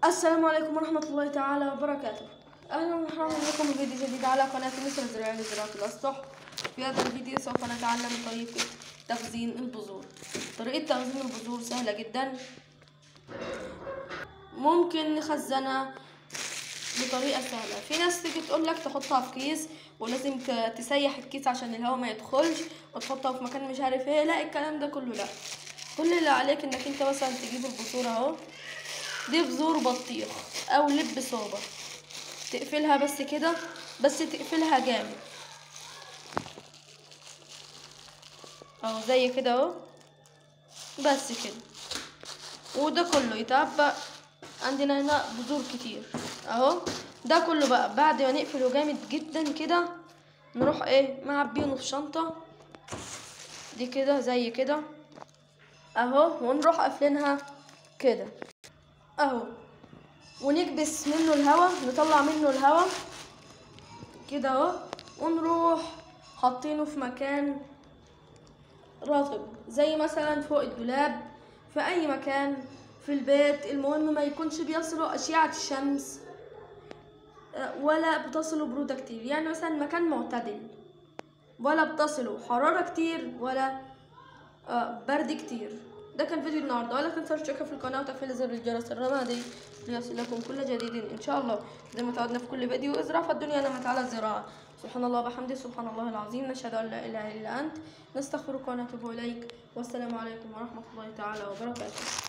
السلام عليكم ورحمة الله تعالى وبركاته أهلا ومرحبا بكم في فيديو جديد على قناة مصر الزراعية لزراعة الأسطح في هذا الفيديو سوف نتعلم طريقة تخزين البذور طريقة تخزين البذور سهلة جدا ممكن نخزنها بطريقة سهلة في ناس تيجي تقول لك تحطها في كيس ولازم ت- تسيح الكيس عشان الهواء ما يدخلش وتحطها في مكان مش عارف ايه لا الكلام ده كله لا كل اللي عليك انك انت مثلا تجيب البذور اهو دي بذور بطيخ او لب صوبة تقفلها بس كده بس تقفلها جامد اهو زي كده اهو بس كده وده كله يتعبى عندنا هنا بذور كتير اهو ده كله بقى بعد ما نقفله جامد جدا كده نروح ايه معبينه في شنطة دي كده زي كده اهو ونروح قافلينها كده اهو ونكبس منه الهواء نطلع منه الهواء كده اهو ونروح حاطينه في مكان رطب زي مثلا فوق الدولاب في اي مكان في البيت المهم ما يكونش بيصله اشعة الشمس آه، ولا بتصله برودة كتير يعني مثلا مكان معتدل ولا بتصله حرارة كتير ولا آه، برد كتير ده كان فيديو النهارده ولا تنسوا الاشتراك في القناه وتفعيل زر الجرس الرمادي ليصلكم كل جديد ان شاء الله زي ما تعودنا في كل فيديو ازرع في الدنيا نمت على الزراعه سبحان الله وبحمده سبحان الله العظيم نشهد ان لا اله الا انت نستغفرك ونتوب اليك والسلام عليكم ورحمه الله تعالى وبركاته